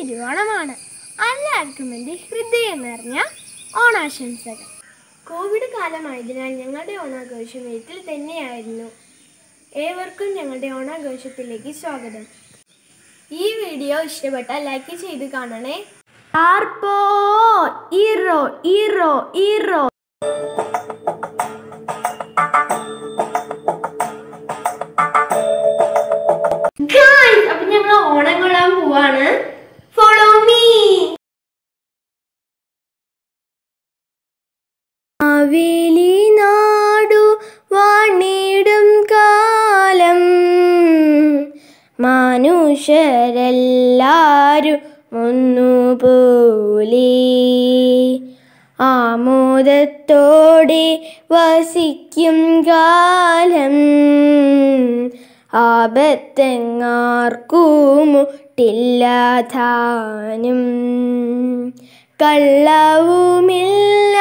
തിരുവോണമാണ് എല്ലാവർക്കും എൻ്റെ ഹൃദയം നിറഞ്ഞ ഓണാശംസകൾ കോവിഡ് കാലമായതിനാൽ ഞങ്ങളുടെ ഓണാഘോഷം വീട്ടിൽ തന്നെയായിരുന്നു ഏവർക്കും ഞങ്ങളുടെ ഓണാഘോഷത്തിലേക്ക് സ്വാഗതം ഈ വീഡിയോ ഇഷ്ടപ്പെട്ടാൽ ലൈക്ക് ചെയ്ത് കാണണേ ആർപ്പോ ഈറോ ഈറോ ഈറോ Guys, അപ്പൊ ഞങ്ങൾ ഓണം കൊള്ളാൻ പോവാണ് ഫോളോ മീ മാവേലി നാടു വാണിടും കാലം മനുഷ്യരെല്ലാരും ഒന്നുപോലെ ആമോദത്തോടെ വസിക്കും കാലം ആപത്തെങ്ങാർക്കുമുട്ടില്ലാതാനും കള്ളവുമില്ല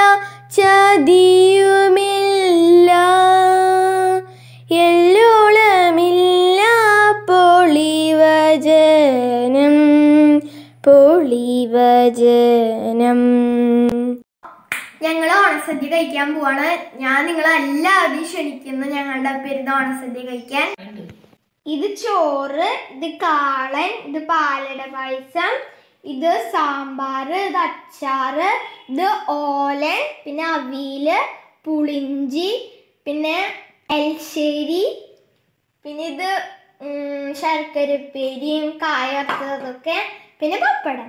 ചതിയുമില്ല എല്ലോളമില്ല പൊളിവചനം പൊളിവചനം ഞങ്ങൾ ഓണസദ്യ കഴിക്കാൻ പോവാണ് ഞാൻ നിങ്ങളെ എല്ലാവരെയും ക്ഷണിക്കുന്നു ഞങ്ങളുടെ പെരുന്ന ഓണസദ്യ കഴിക്കാൻ ഇത് ചോറ് ഇത് കാളൻ ഇത് പാലട പായസം ഇത് സാമ്പാർ ഇത് അച്ചാറ് ഇത് ഓലൻ പിന്നെ അവിയല് പുളിഞ്ചി പിന്നെ എൽശ്ശേരി പിന്നെ ഇത് ഉം, ശർക്കരപ്പേരിയും കായ വറുത്തതൊക്കെ പിന്നെ പപ്പടം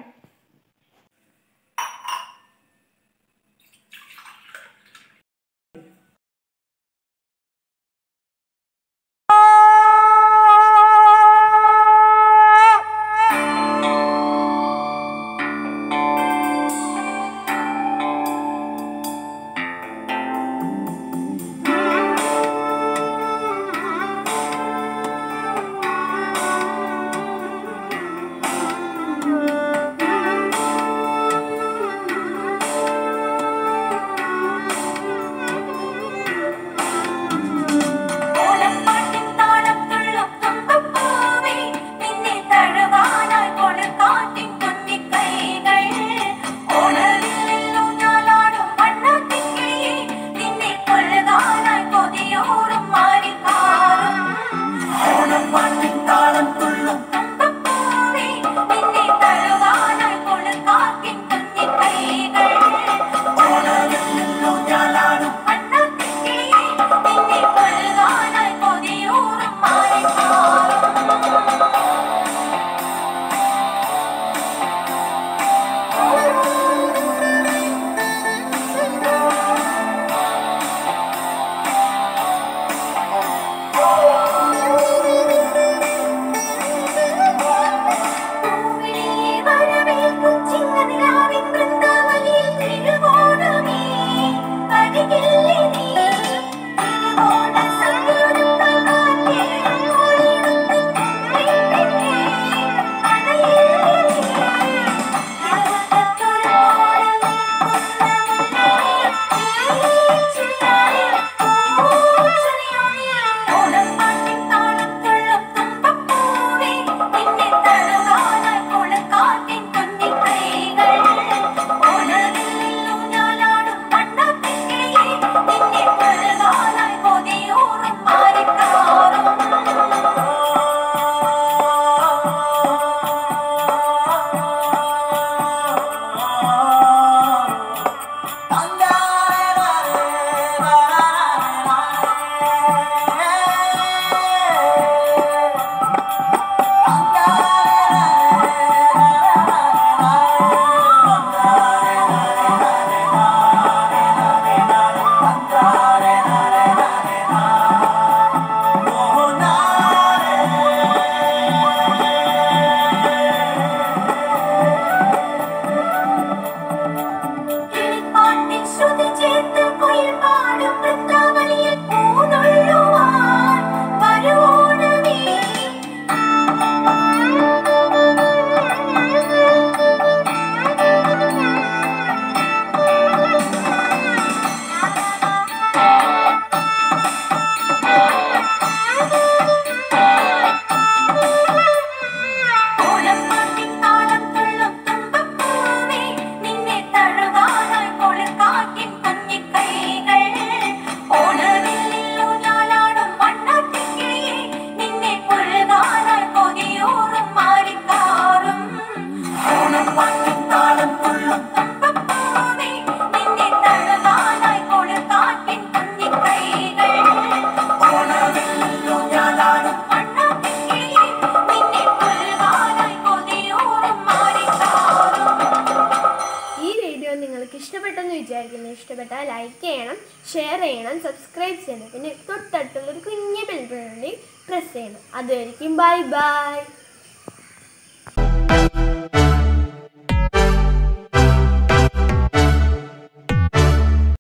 ഷെയർ ചെയ്യണം സബ്സ്ക്രൈബ് ചെയ്യണം പിന്നെ തൊട്ടടുത്തുള്ളൊരു കുഞ്ഞ് ബെൽ ബട്ടൺ പ്രസ് ചെയ്യണം അതുവരെയും ബൈ ബൈ